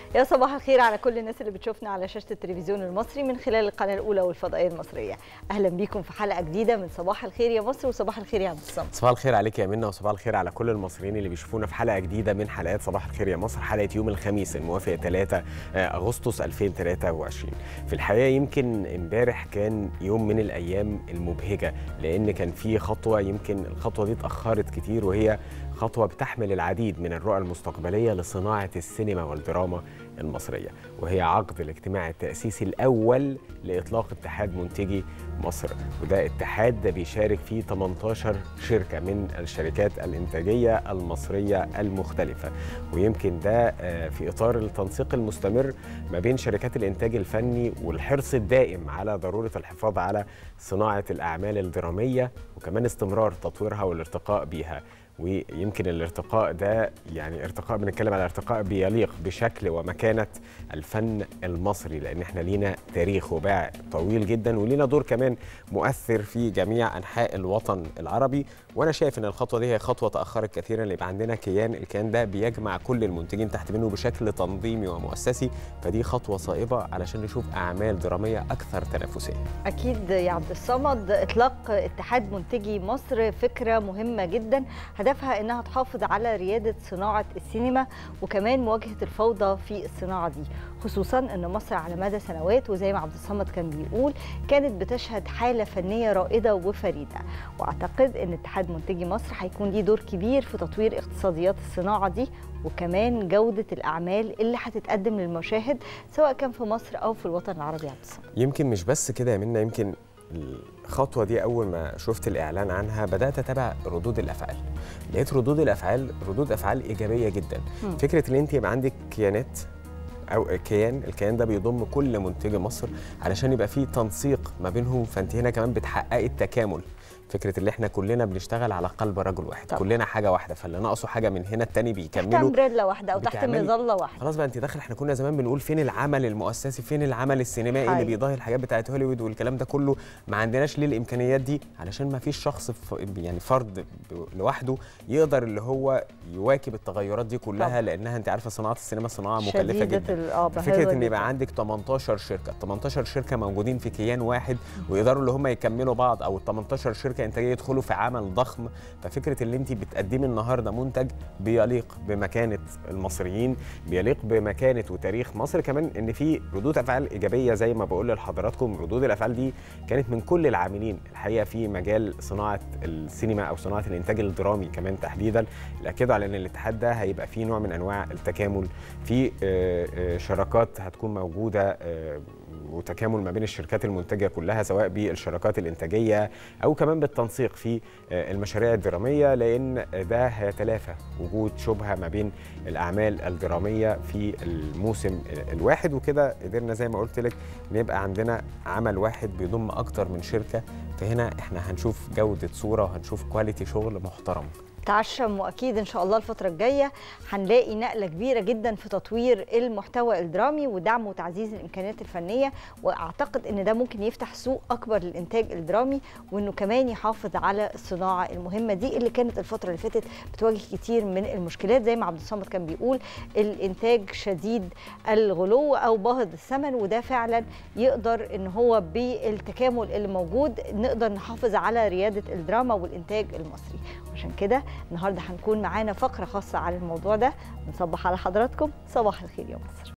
يا صباح الخير على كل الناس اللي بتشوفنا على شاشة التلفزيون المصري من خلال القناة الأولى والفضائية المصرية أهلا بيكم في حلقة جديدة من صباح الخير يا مصر وصباح الخير يا عبد الصمد صباح الخير عليك يا منى وصباح الخير على كل المصريين اللي بيشوفونا في حلقه جديده من حلقات صباح الخير يا مصر حلقه يوم الخميس الموافق 3 اغسطس 2023 في الحقيقه يمكن امبارح كان يوم من الايام المبهجه لان كان في خطوه يمكن الخطوه دي اتاخرت كتير وهي خطوه بتحمل العديد من الرؤى المستقبليه لصناعه السينما والدراما المصريه وهي عقد الاجتماع التاسيسي الاول لاطلاق اتحاد منتجي مصر وده اتحاد بيشارك فيه 18 شركه من الشركات الانتاجيه المصريه المختلفه ويمكن ده في اطار التنسيق المستمر ما بين شركات الانتاج الفني والحرص الدائم على ضروره الحفاظ على صناعه الاعمال الدراميه وكمان استمرار تطويرها والارتقاء بيها ويمكن الارتقاء ده يعني ارتقاء بنتكلم على ارتقاء بيليق بشكل ومكانه الفن المصري لان احنا لينا تاريخ وباع طويل جدا ولينا دور كمان مؤثر في جميع انحاء الوطن العربي وانا شايف ان الخطوه دي هي خطوه تاخرت كثيرا اللي يبقى عندنا كيان الكيان ده بيجمع كل المنتجين تحت منه بشكل تنظيمي ومؤسسي فدي خطوه صائبه علشان نشوف اعمال دراميه اكثر تنافسيه أكيد يا عبد الصمد إطلاق اتحاد منتجي مصر فكرة مهمة جدا هدفها انها تحافظ على رياده صناعه السينما وكمان مواجهه الفوضى في الصناعه دي خصوصا ان مصر على مدى سنوات وزي ما عبد الصمد كان بيقول كانت بتشهد حاله فنيه رائده وفريده واعتقد ان اتحاد منتجي مصر هيكون ليه دور كبير في تطوير اقتصاديات الصناعه دي وكمان جوده الاعمال اللي هتتقدم للمشاهد سواء كان في مصر او في الوطن العربي يا عبد الصمد يمكن مش بس كده يا منى يمكن الخطوه دي اول ما شفت الاعلان عنها بدات اتابع ردود الافعال لقيت ردود الافعال ردود افعال ايجابيه جدا م. فكره ان انت يبقى عندك كيانات او كيان الكيان ده بيضم كل منتجي مصر علشان يبقى فيه تنسيق ما بينهم فانت هنا كمان بتحققي التكامل فكره اللي احنا كلنا بنشتغل على قلب رجل واحد طب. كلنا حاجه واحده فاللي ناقصه حاجه من هنا التاني بيكملوا تحت امبريلا واحده او تحت مظله واحده خلاص بقى انت داخل احنا كنا زمان بنقول فين العمل المؤسسي فين العمل السينمائي حي. اللي بيضاهي الحاجات بتاعت هوليوود والكلام ده كله ما عندناش ليه الامكانيات دي علشان ما فيش شخص يعني فرد لوحده يقدر اللي هو يواكب التغيرات دي كلها طب. لانها انت عارفه صناعه السينما صناعه مكلفه جدا فكره ان يبقى عندك 18 شركه 18 شركه موجودين في كيان واحد ويقدروا اللي هم يكملوا بعض او ال 18 شركه انتاجيه يدخلوا في عمل ضخم ففكره اللي انت بتقدمي النهارده منتج بيليق بمكانه المصريين بيليق بمكانه وتاريخ مصر كمان ان في ردود افعال ايجابيه زي ما بقول لحضراتكم ردود الافعال دي كانت من كل العاملين الحقيقه في مجال صناعه السينما او صناعه الانتاج الدرامي كمان تحديدا اللي اكدوا على ان الاتحاد ده هيبقى فيه نوع من انواع التكامل في شراكات هتكون موجوده وتكامل ما بين الشركات المنتجه كلها سواء بالشراكات الانتاجيه او كمان بالتنسيق في المشاريع الدراميه لان ده هيتلافى وجود شبهه ما بين الاعمال الدراميه في الموسم الواحد وكده قدرنا زي ما قلت لك نبقى عندنا عمل واحد بيضم اكتر من شركه فهنا احنا هنشوف جوده صوره وهنشوف كواليتي شغل محترم تعشم واكيد ان شاء الله الفتره الجايه هنلاقي نقله كبيره جدا في تطوير المحتوى الدرامي ودعم وتعزيز الامكانيات الفنيه واعتقد ان ده ممكن يفتح سوق اكبر للانتاج الدرامي وانه كمان يحافظ على الصناعه المهمه دي اللي كانت الفتره اللي فاتت بتواجه كتير من المشكلات زي ما عبد الصمد كان بيقول الانتاج شديد الغلو او باهظ الثمن وده فعلا يقدر ان هو بالتكامل اللي موجود نقدر نحافظ على رياده الدراما والانتاج المصري عشان كده النهارده هنكون معانا فقره خاصه على الموضوع ده بنصبح على حضراتكم صباح الخير يا مصر